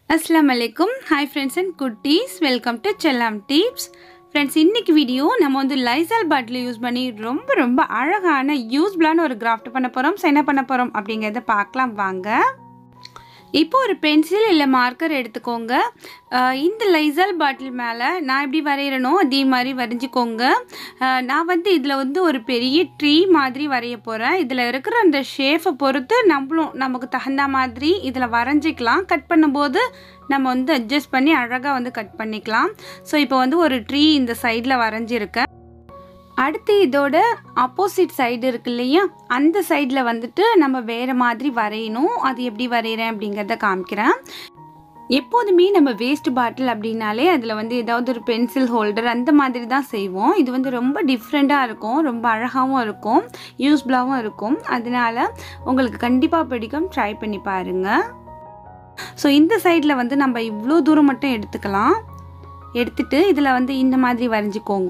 அஸ்லாம் வலைக்கும் hi friends and குட்டீஸ் welcome to Chellam tips friends இன்னைக்கு வீடியோ நம்ம வந்து லைசால் பாட்டில் யூஸ் பண்ணி ரொம்ப ரொம்ப அழகான யூஸ்ஃபுல்லான ஒரு கிராஃப்ட் பண்ண போகிறோம் ஸோ என்ன பண்ண போகிறோம் அப்படிங்கிறத பார்க்கலாம் வாங்க இப்போ ஒரு பென்சில் இல்லை மார்க்கர் எடுத்துக்கோங்க அஹ் இந்த லைசால் பாட்டில் மேலே நான் எப்படி வரைகிறனோ அதே மாதிரி வரைஞ்சிக்கோங்க அஹ் நான் வந்து இதில் வந்து ஒரு பெரிய ட்ரீ மாதிரி வரைய போகிறேன் இதில் இருக்கிற அந்த ஷேஃபை பொறுத்து நம்மளும் நமக்கு தகுந்த மாதிரி இதில் வரைஞ்சிக்கலாம் கட் பண்ணும்போது நம்ம வந்து அட்ஜஸ்ட் பண்ணி அழகாக வந்து கட் பண்ணிக்கலாம் ஸோ இப்போ வந்து ஒரு ட்ரீ இந்த சைடில் வரைஞ்சிருக்கேன் அடுத்து இதோட ஆப்போசிட் சைடு இருக்கு இல்லையா அந்த சைடில் வந்துட்டு நம்ம வேறு மாதிரி வரையணும் அது எப்படி வரைகிறேன் அப்படிங்கிறத காமிக்கிறேன் எப்போதுமே நம்ம வேஸ்ட் பாட்டில் அப்படின்னாலே அதில் வந்து ஏதாவது ஒரு பென்சில் ஹோல்டர் அந்த மாதிரி தான் செய்வோம் இது வந்து ரொம்ப டிஃப்ரெண்ட்டாக இருக்கும் ரொம்ப அழகாகவும் இருக்கும் யூஸ்ஃபுல்லாகவும் இருக்கும் அதனால உங்களுக்கு கண்டிப்பாக பிடிக்கும் ட்ரை பண்ணி பாருங்கள் ஸோ இந்த சைடில் வந்து நம்ம இவ்வளோ தூரம் மட்டும் எடுத்துக்கலாம் எடுத்துட்டு இதில் வந்து இந்த மாதிரி வரைஞ்சிக்கோங்க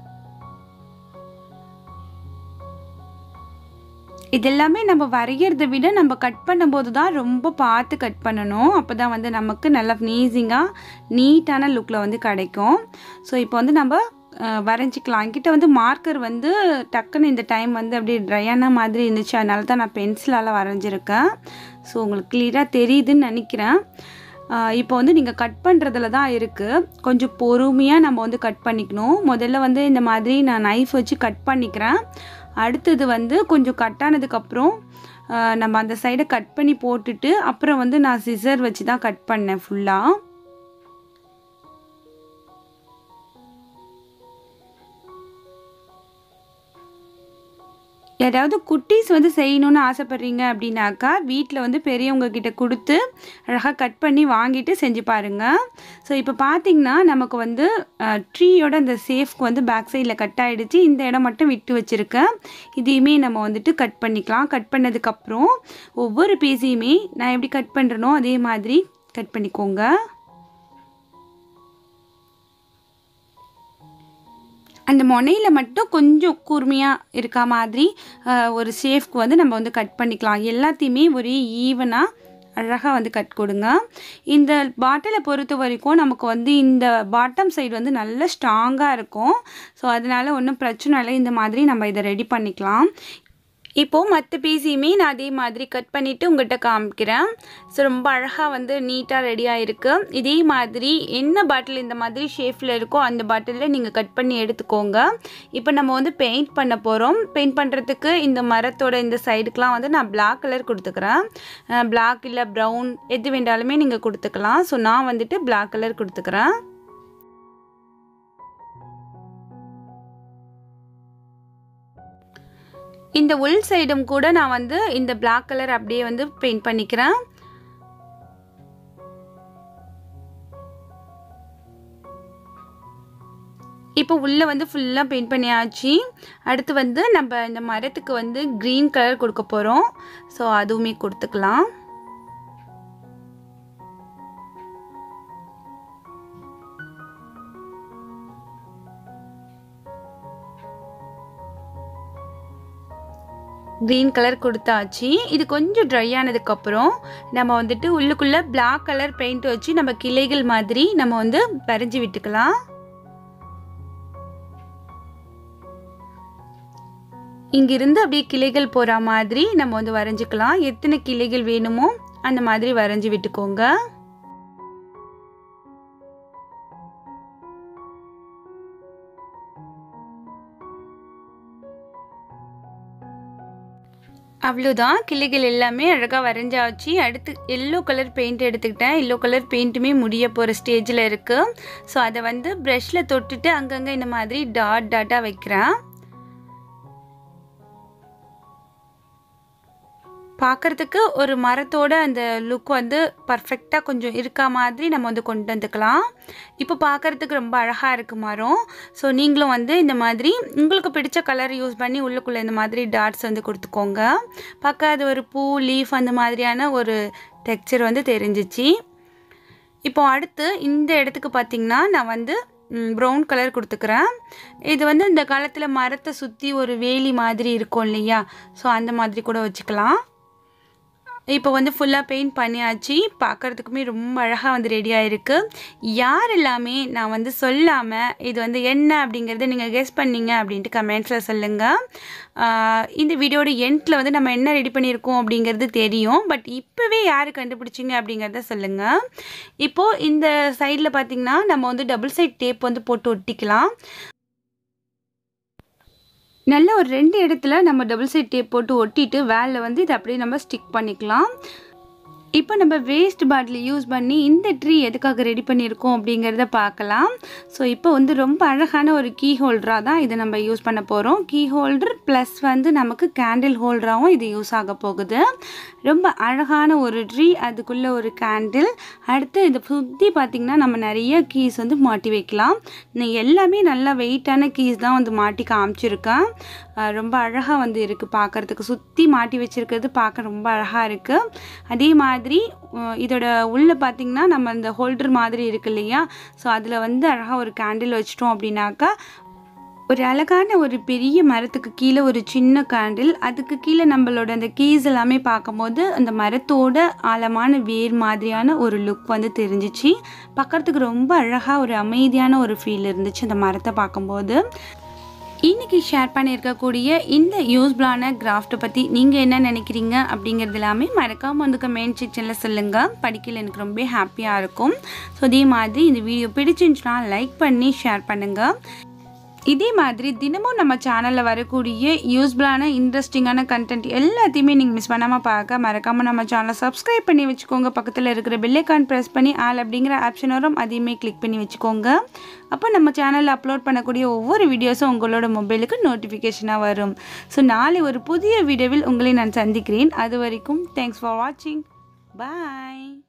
இதெல்லாமே நம்ம வரைகிறத விட நம்ம கட் பண்ணும்போது தான் ரொம்ப பார்த்து கட் பண்ணணும் அப்போ தான் வந்து நமக்கு நல்லா நீஸிங்காக நீட்டான லுக்கில் வந்து கிடைக்கும் ஸோ இப்போ வந்து நம்ம அஹ், வரைஞ்சிக்கலாம் என்கிட்ட வந்து மார்க்கர் வந்து டக்குன்னு இந்த டைம் வந்து அப்படியே ட்ரையான மாதிரி இருந்துச்சு அதனால தான் நான் பென்சிலால் வரைஞ்சிருக்கேன் ஸோ உங்களுக்கு கிளியராக தெரியுதுன்னு நினைக்கிறேன் ஆஹ் இப்போ வந்து நீங்கள் கட் பண்ணுறதுல தான் இருக்குது கொஞ்சம் பொறுமையாக நம்ம வந்து கட் பண்ணிக்கணும் முதல்ல வந்து இந்த மாதிரி நான் நைஃப் வச்சு கட் பண்ணிக்கிறேன் அடுத்தது வந்து கொஞ்சம் கட் ஆனதுக்கப்புறம் ஆஹ் நம்ம அந்த சைடை கட் பண்ணி போட்டுட்டு அப்புறம் வந்து நான் சிசர் வச்சு தான் கட் பண்ணேன் ஃபுல்லாக யாராவது குட்டீஸ் வந்து செய்யணும்னு ஆசைப்பட்றீங்க அப்படின்னாக்கா வீட்டில் வந்து பெரியவங்க கிட்ட கொடுத்து அழகாக கட் பண்ணி வாங்கிட்டு செஞ்சு பாருங்கள் ஸோ இப்போ பார்த்தீங்கன்னா நமக்கு வந்து ட்ரீயோட அந்த சேஃப்க்கு வந்து பேக் சைடில் கட் ஆகிடுச்சு இந்த இடம் மட்டும் விட்டு வச்சுருக்கேன் இதையுமே நம்ம வந்துட்டு கட் பண்ணிக்கலாம் கட் பண்ணதுக்கப்புறம் ஒவ்வொரு பீஸையுமே நான் எப்படி கட் பண்ணுறனோ அதே மாதிரி கட் பண்ணிக்கோங்க அந்த முனையில் மட்டும் கொஞ்சம் கூர்மையாக இருக்க மாதிரி அஹ், ஒரு ஷேஃப்க்கு வந்து நம்ம வந்து கட் பண்ணிக்கலாம் எல்லாத்தையுமே ஒரே ஈவனாக அழகாக வந்து கட் கொடுங்க இந்த பாட்டிலை பொறுத்த வரைக்கும் நமக்கு வந்து இந்த பாட்டம் சைடு வந்து நல்ல ஸ்ட்ராங்காக இருக்கும் ஸோ அதனால ஒன்றும் பிரச்சனை இல்லை இந்த மாதிரி நம்ம இதை ரெடி பண்ணிக்கலாம் இப்போது மற்ற பீஸையுமே நான் அதே மாதிரி கட் பண்ணிவிட்டு உங்கள்கிட்ட காமிக்கிறேன் ஸோ ரொம்ப அழகாக வந்து நீட்டாக ரெடியாக இருக்குது இதே மாதிரி என்ன பாட்டில் இந்த மாதிரி ஷேஃபில் இருக்கோ அந்த பாட்டிலில் நீங்கள் கட் பண்ணி எடுத்துக்கோங்க இப்போ நம்ம வந்து பெயிண்ட் பண்ண போகிறோம் பெயிண்ட் பண்ணுறதுக்கு இந்த மரத்தோட இந்த சைடுக்கெலாம் வந்து நான் Black கலர் கொடுத்துக்கிறேன் Black இல்லை ப்ரௌன் எது வேண்டாலுமே நீங்கள் கொடுத்துக்கலாம் ஸோ நான் வந்துட்டு Black கலர் கொடுத்துக்கிறேன் இந்த உள் சைடும் கூட நான் வந்து இந்த Black கலர் அப்படியே வந்து பெயிண்ட் பண்ணிக்கிறேன் இப்போ உள்ளே வந்து ஃபுல்லாக பெயிண்ட் பண்ணியாச்சு அடுத்து வந்து நம்ம இந்த மரத்துக்கு வந்து க்ரீன் கலர் கொடுக்க போகிறோம் ஸோ அதுவுமே கொடுத்துக்கலாம் க்ரீன் கலர் கொடுத்தாச்சு இது கொஞ்சம் ட்ரை ஆனதுக்கப்புறம் நம்ம வந்துட்டு உள்ளுக்குள்ளே Black கலர் பெயிண்ட் வச்சு நம்ம கிளைகள் மாதிரி நம்ம வந்து வரைஞ்சி விட்டுக்கலாம் இங்கிருந்து அப்படியே கிளைகள் போகிற மாதிரி நம்ம வந்து வரைஞ்சிக்கலாம் எத்தனை கிளைகள் வேணுமோ அந்த மாதிரி வரைஞ்சி விட்டுக்கோங்க அவ்வளோதான் கிளைகள் எல்லாமே அழகாக வரைஞ்சாச்சு அடுத்து எல்லோ கலர் பெயிண்ட் எடுத்துக்கிட்டேன் எல்லோ கலர் பெயிண்ட்டுமே முடிய போகிற ஸ்டேஜில் இருக்குது ஸோ அதை வந்து ப்ரஷில் தொட்டுட்டு அங்கங்கே இந்த மாதிரி டாட் டாட்டாக வைக்கிறேன் பார்க்குறதுக்கு ஒரு மரத்தோட அந்த லுக் வந்து பர்ஃபெக்டாக கொஞ்சம் இருக்கா மாதிரி நம்ம வந்து கொண்டு வந்துக்கலாம் இப்போ பார்க்குறதுக்கு ரொம்ப அழகாக இருக்கு மரம் ஸோ நீங்களும் வந்து இந்த மாதிரி உங்களுக்கு பிடிச்ச கலர் யூஸ் பண்ணி உள்ளுக்குள்ளே இந்த மாதிரி டாட்ஸ் வந்து கொடுத்துக்கோங்க பார்க்க அது ஒரு பூ லீஃப் அந்த மாதிரியான ஒரு டெக்ஸ்சர் வந்து தெரிஞ்சிச்சு இப்போ அடுத்து இந்த இடத்துக்கு பார்த்திங்கன்னா நான் வந்து ப்ரௌன் கலர் கொடுத்துக்கிறேன் இது வந்து இந்த காலத்தில் மரத்தை சுற்றி ஒரு வேலி மாதிரி இருக்கும் இல்லையா ஸோ அந்த மாதிரி கூட வச்சுக்கலாம் இப்போ வந்து ஃபுல்லாக பெயிண்ட் பண்ணியாச்சு பார்க்குறதுக்குமே ரொம்ப அழகாக வந்து ரெடி ஆகிருக்கு யார் எல்லாமே நான் வந்து சொல்லாமல் இது வந்து என்ன அப்படிங்கிறத நீங்கள் கெஸ் பண்ணீங்க அப்படின்ட்டு கமெண்ட்ஸில் சொல்லுங்கள் இந்த வீடியோட எண்டில் வந்து நம்ம என்ன ரெடி பண்ணியிருக்கோம் அப்படிங்கிறது தெரியும் பட் இப்போவே யார் கண்டுபிடிச்சிங்க அப்படிங்கிறத சொல்லுங்கள் இப்போது இந்த சைடில் பார்த்திங்கன்னா நம்ம வந்து டபுள் சைட் டேப் வந்து போட்டு ஒட்டிக்கலாம் நல்ல ஒரு ரெண்டு இடத்துல நம்ம டபுள் சைட் டேப் போட்டு ஒட்டிட்டு வேலில் வந்து இதை அப்படியே நம்ம ஸ்டிக் பண்ணிக்கலாம் இப்போ நம்ம வேஸ்ட் பாட்டில் யூஸ் பண்ணி இந்த ட்ரீ எதுக்காக ரெடி பண்ணியிருக்கோம் அப்படிங்கிறத பார்க்கலாம் ஸோ இப்போ வந்து ரொம்ப அழகான ஒரு கீ ஹோல்டராக தான் இதை நம்ம யூஸ் பண்ண போகிறோம் கீ ஹோல்டர் ப்ளஸ் வந்து நமக்கு கேண்டில் ஹோல்டராகவும் இது யூஸ் ஆக போகுது ரொம்ப அழகான ஒரு ட்ரீ அதுக்குள்ளே ஒரு கேண்டில் அடுத்து இதை சுற்றி பார்த்திங்கன்னா நம்ம நிறைய கீஸ் வந்து மாட்டி வைக்கலாம் நான் எல்லாமே நல்லா வெயிட்டான கீஸ் தான் வந்து மாட்டி காமிச்சிருக்கேன் ரொம்ப அழகாக வந்து இருக்குது பார்க்குறதுக்கு சுற்றி மாட்டி வச்சுருக்கிறது பார்க்க ரொம்ப அழகாக இருக்குது அதே மாதிரி இதோட உள்ளே பார்த்திங்கன்னா நம்ம இந்த ஹோல்டர் மாதிரி இருக்கு இல்லையா ஸோ அதில் வந்து அழகாக ஒரு கேண்டில் வச்சிட்டோம் அப்படின்னாக்கா ஒரு அழகான ஒரு பெரிய மரத்துக்கு கீழே ஒரு சின்ன கேண்டில் அதுக்கு கீழே நம்மளோட அந்த கீஸ் எல்லாமே பார்க்கும்போது அந்த மரத்தோட ஆழமான வேர் மாதிரியான ஒரு லுக் வந்து தெரிஞ்சிச்சு பார்க்குறதுக்கு ரொம்ப அழகாக ஒரு அமைதியான ஒரு ஃபீல் இருந்துச்சு அந்த மரத்தை பார்க்கும்போது இன்றைக்கி ஷேர் பண்ணியிருக்கக்கூடிய இந்த யூஸ்ஃபுல்லான கிராஃப்ட்டை பற்றி நீங்கள் என்ன நினைக்கிறீங்க அப்படிங்கிறது எல்லாமே மறக்காமல் வந்து கமெண்ட் செக்ஷனில் சொல்லுங்கள் படிக்கல எனக்கு ரொம்ப ஹாப்பியாக இருக்கும் ஸோ அதே மாதிரி இந்த வீடியோ பிடிச்சிருந்துச்சுன்னா லைக் பண்ணி ஷேர் பண்ணுங்கள் இதே மாதிரி தினமும் நம்ம சேனலில் வரக்கூடிய யூஸ்ஃபுல்லான இன்ட்ரெஸ்டிங்கான கண்டென்ட் எல்லாத்தையுமே நீங்கள் மிஸ் பண்ணாமல் பார்க்க மறக்காமல் நம்ம சேனலை சப்ஸ்கிரைப் பண்ணி வச்சுக்கோங்க பக்கத்தில் இருக்கிற பெல்லைக்கான் ப்ரெஸ் பண்ணி ஆல் அப்படிங்கிற ஆப்ஷன் வரும் அதையுமே கிளிக் பண்ணி வச்சுக்கோங்க அப்போ நம்ம சேனலில் அப்லோட் பண்ணக்கூடிய ஒவ்வொரு வீடியோஸும் உங்களோட மொபைலுக்கு நோட்டிஃபிகேஷனாக வரும் ஸோ நாளை ஒரு புதிய வீடியோவில் உங்களை நான் சந்திக்கிறேன் அது வரைக்கும் தேங்க்ஸ் ஃபார் வாட்சிங் பாய்